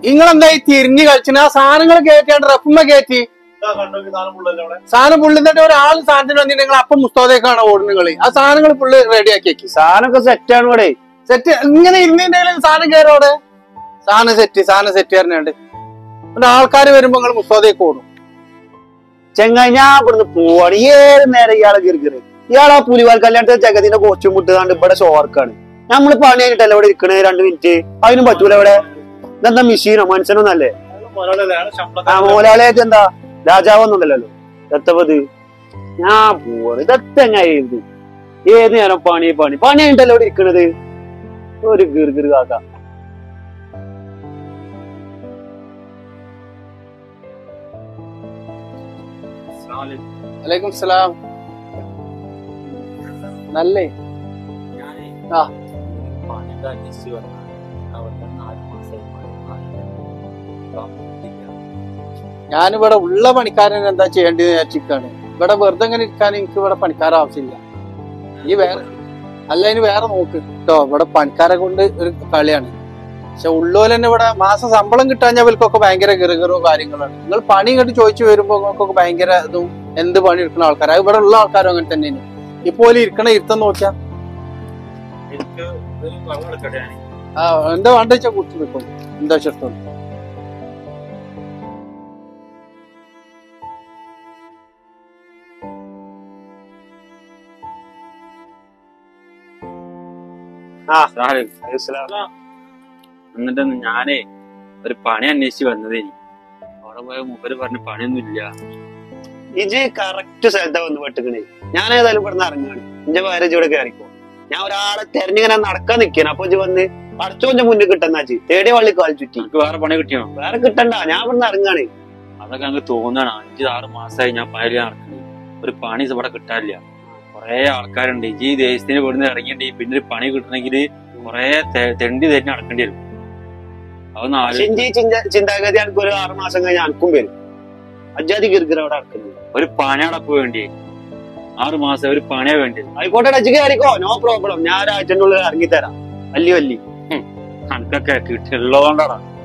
നിങ്ങളെന്താ ഈ തിരിഞ്ഞു കളിച്ചിന് ആ സാധനങ്ങൾ കയറ്റിയാണ്ട് റഫുമ്മ കയറ്റി സാധനം പുള്ളിന്നിട്ട് ഒരാൾ സാധനത്തിന് വന്നിട്ട് നിങ്ങൾ അപ്പം മുസ്തോദേക്കാണ് ഓടുന്നത് നിങ്ങള് ആ സാധനങ്ങൾ പുള്ളി റെഡിയാക്കി വെക്കി സാധനമൊക്കെ സെറ്റാണ് ഇവിടെ സെറ്റ് ഇങ്ങനെ ഇരുന്നിട്ടുണ്ടെങ്കിലും സാധനം കയറോടെ സാധനം സെറ്റ് സാധനം സെറ്റ് പറഞ്ഞാണ്ട് എന്നിട്ട് ആൾക്കാർ വരുമ്പോ നിങ്ങൾ മുസ്തോദേക്ക് ഓടും ചെങ്ങായി ഞാൻ ഇവിടുന്ന് പോവാണ് ഏത് നേരം ഇയാളെ കിറുകിറ് ഇയാൾ ആ പുലിവാൽ കല്യാണത്തെ ജഗത്തിന്റെ കോച്ചും മുട്ടുകാണ്ട് ഇവിടെ ഷോർക്കാണ് നമ്മള് പണി കഴിഞ്ഞിട്ടല്ലേ ഇവിടെ ഇരിക്കണേ രണ്ട് മിനിറ്റ് അതിനും പറ്റൂല ഇവിടെ ഇതെന്താ മെഷീനോ മനുഷ്യനൊന്നല്ലേ ആ മോലാളിയായിട്ട് എന്താ രാജാവൊന്നുമല്ലല്ലോ എത്തപ്പത് ഞാൻ പോവാണ് ഇതെത്തെങ്ങായി ഇത് ഏത് നേരം പണി പണി പണി കഴിഞ്ഞിട്ടല്ലേ ഇവിടെ ഇരിക്കണത് ഒരു ഗിർഗിർ കാക്ക വലൈക്കും സലാം നല്ലേ ആ. ഞാനിവിടെ ഉള്ള പണിക്കാരൻ എന്താ ചെയ്യേണ്ടത് വിചാരിച്ചിരിക്കാണ് ഇവിടെ വെറുതെ ഇങ്ങനെ ഇരിക്കാൻ എനിക്ക് ഇവിടെ പണിക്കാരെ ആവശ്യമില്ല ഈ വേറെ അല്ല ഇനി വേറെ നോക്ക് കേട്ടോ ഇവിടെ പണിക്കാരെ കൊണ്ട് ഒരു കളിയാണ് പക്ഷെ ഉള്ളോല് തന്നെ ഇവിടെ മാസം ശമ്പളം കിട്ടാൻ ഇവർക്കൊക്കെ ഭയങ്കര ഗിറുകിറോ കാര്യങ്ങളാണ് നിങ്ങൾ പണി ഇങ്ങോട്ട് ചോദിച്ചു വരുമ്പോ നിങ്ങൾക്കൊക്കെ ഭയങ്കര ഇതും എന്ത് പണി എടുക്കുന്ന ആൾക്കാർ അത് ഇവിടെ ഉള്ള ആൾക്കാരും അങ്ങനെ തന്നെയാണ് ഇപ്പോലെ ഇരിക്കണ ഇരുത്തം നോക്കിയാ ആ എന്താ വേണ്ട വെച്ചാ കുറിച്ച് വെക്കും എന്താ വെച്ചിട്ടുള്ളൂ എന്നിട്ട് ഞാനേ ഒരു പണി അന്വേഷിച്ച് വന്നതേനി അവിടെ പോയ മൂപ്പര് പറഞ്ഞ പണിയൊന്നും ഇല്ല ഇജ് കറക്റ്റ് സ്ഥലത്താ വന്ന് പെട്ടുക്കണേ ഞാൻ ഏതായാലും ഇവിടുന്ന് ഇറങ്ങാണ് എന്റെ ഭാര്യ ഇവിടെ കയറിക്കോ ഞാൻ ഒരാളെ തെരഞ്ഞിങ്ങനെ നടക്കാൻ നിൽക്കണം അപ്പൊ ഇജ് വന്ന് അടച്ചോന്റെ മുന്നിൽ കിട്ടുന്നാച്ച് തേടിയ വള്ളി കാൽ ചുറ്റി എനിക്ക് വേറെ പണി കിട്ടിയോ വേറെ കിട്ടണ്ട ഞാൻ ഇവിടുന്ന് ഇറങ്ങാണ് അതൊക്കെ ഞങ്ങൾക്ക് തോന്നാണ് അഞ്ച് ആറ് മാസമായി ഞാൻ പണി നടക്കുന്നത് ഒരു പണി ഇവിടെ കിട്ടാനില്ല കൊറേ ആൾക്കാരുണ്ട് ഈ ദേശത്തിന് ഇവിടുന്ന് ഇറങ്ങിയിട്ട് പിന്നെ ഒരു പണി കിട്ടണമെങ്കിൽ കൊറേ തെ- തെണ്ടി തന്നെ നടക്കേണ്ടി വരും അതൊന്ന് ആലോചി ചിന്തി ചിന്ത ചിന്താഗതി എനിക്ക് ഒരു ആറ് മാസം കഴിഞ്ഞ് അനക്കും വരും അജാതി ഗിർഗിർ അവിടെ നടക്കുന്നത് ഒരു പണിയടപ്പ് വേണ്ടി ആറ് മാസം ഒരു പണിയാ വേണ്ടി ആയിക്കോട്ടെ അജ് കയറിക്കോ നോ പ്രോബ്ലം ഞാൻ ഒരാഴ്ചൻ്റെ ഉള്ളിൽ ഇറങ്ങി തരാം വല്യ വല്യ കണക്കൊക്കെ കിട്ടിയുള്ളതുകൊണ്ടാണ്